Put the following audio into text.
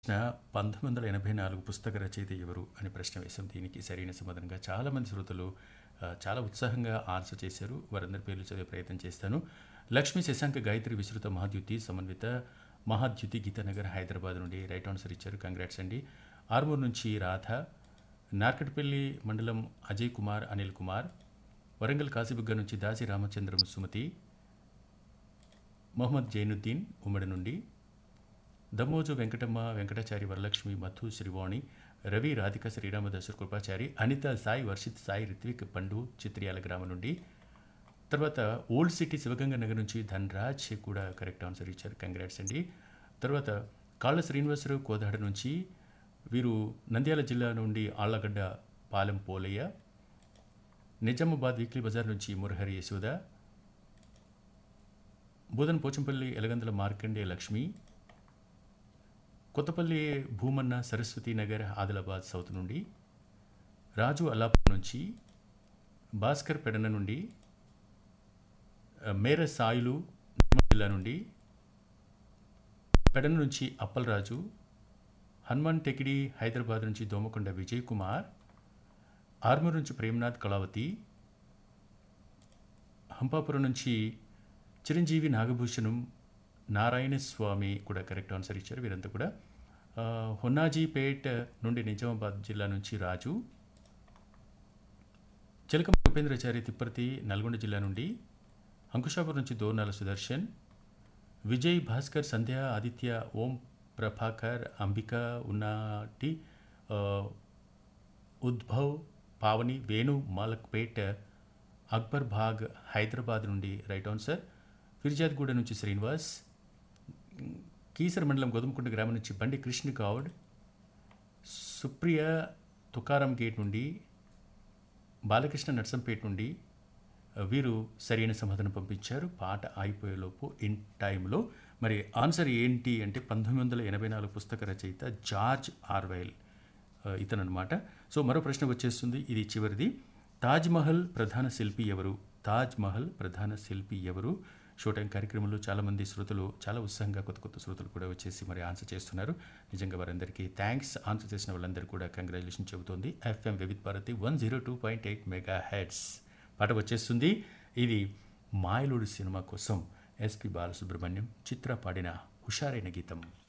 ప్రశ్న పంతొమ్మిది వందల ఎనభై నాలుగు పుస్తక రచయిత ఎవరు అని ప్రశ్న వేశాం దీనికి సరైన సమాధానంగా చాలామంది శ్రోతలు ఆ, చాలా ఉత్సాహంగా ఆన్సర్ చేశారు వారందరి పేర్లు చదివే ప్రయత్నం చేస్తాను లక్ష్మీ శశాంక గాయత్రి విస్తృత మహాద్యుతి సమన్విత మహాద్యుతి గీతానగర్ హైదరాబాద్ నుండి రైట్ ఆన్సర్ ఇచ్చారు కంగ్రాట్స్ అండి ఆర్మూర్ నుంచి రాధ నార్కట్పల్లి మండలం అజయ్ కుమార్ అనిల్ కుమార్ వరంగల్ కాశీబుగ్గ నుంచి దాసి రామచంద్రం సుమతి మొహమ్మద్ జైనుద్దీన్ ఉమ్మడి నుండి దమ్మోజు వెంకటమ్మ వెంకటాచారి వరలక్ష్మి మధు శ్రీవాణి రవి రాధిక శ్రీరామదాసు కృపాచారి అనిత సాయి వర్షిత్ సాయి రిత్విక్ పండు చిత్రియాల గ్రామం నుండి తర్వాత ఓల్డ్ సిటీ శివగంగ నగర్ నుంచి ధన్రాజ్ కూడా కరెక్ట్ ఆన్సర్ ఇచ్చారు కంగ్రాట్స్ అండి తర్వాత కాళ్ళ శ్రీనివాసరావు కోదాడ నుంచి వీరు నంద్యాల జిల్లా నుండి ఆళ్లగడ్డ పాలెం పోలయ్య నిజామాబాద్ వీక్లీ బజార్ నుంచి మురహరి యశోద బోధన్ పోచంపల్లి ఎలగందల మార్కండే లక్ష్మి కొత్తపల్లి భూమన్న సరస్వతి నగర్ ఆదిలాబాద్ సౌత్ నుండి రాజు అల్లాపూర్ నుంచి భాస్కర్ పెడన నుండి ఆ, మేర సాయిలు నిర్మల్ జిల్లా నుండి పెడన నుంచి అప్పలరాజు హనుమాన్ టెకిడి హైదరాబాద్ నుంచి దోమకొండ విజయ్ కుమార్ ఆర్మూర్ నుంచి ప్రేమ్నాథ్ కళావతి హంపాపురం నుంచి చిరంజీవి నాగభూషణం నారాయణ స్వామి కూడా కరెక్ట్ ఆన్సర్ ఇచ్చారు వీరంతా కూడా ఆ, హొన్నాజీపేట్ నుండి నిజామాబాద్ జిల్లా నుంచి రాజు చిలకమ ఉపేంద్రచారి తిప్పర్తి నల్గొండ జిల్లా నుండి అంకుషాపూర్ నుంచి దోర్నాల సుదర్శన్ విజయ్ భాస్కర్ సంధ్య ఆదిత్య ఓం ప్రభాకర్ అంబిక ఉన్నాటి ఆ, ఉద్భవ్ పావని వేణు మాలక్పేట్ అక్బర్ భాగ్ హైదరాబాద్ నుండి రైట్ ఆన్సర్ ఫిర్జాద్గూడ నుంచి శ్రీనివాస్ కీసర మండలం గోధుమకుంట గ్రామం నుంచి బండి కృష్ణ గౌడ్ సుప్రియ తుకారం గేట్ నుండి బాలకృష్ణ నర్సంపేట నుండి ఆ, వీరు సరైన సమాధానం పంపించారు పాట అయిపోయేలోపు ఇన్ టైంలో మరి ఆన్సర్ ఏంటి అంటే పంతొమ్మిది వందల ఎనభై నాలుగు పుస్తక రచయిత జార్జ్ ఆర్వైల్ ఆ, ఇతను అనమాట సో మరో ప్రశ్న వచ్చేస్తుంది ఇది చివరిది తాజ్ మహల్ ప్రధాన శిల్పి ఎవరు తాజ్ మహల్ ప్రధాన శిల్పి ఎవరు షో టైం కార్యక్రమంలో చాలామంది శ్రోతలు చాలా ఉత్సాహంగా కొత్త కొత్త శ్రోతలు కూడా వచ్చేసి మరి ఆన్సర్ చేస్తున్నారు నిజంగా వారందరికీ థ్యాంక్స్ ఆన్సర్ చేసిన వాళ్ళందరూ కూడా కంగ్రాచులేషన్ చెబుతోంది FM Vividh Bharati one zero two point eight mega hits పాట వచ్చేస్తుంది ఇది మాయలుడు సినిమా కోసం ఎస్పి బాలసుబ్రహ్మణ్యం చిత్ర పాడిన హుషారైన గీతం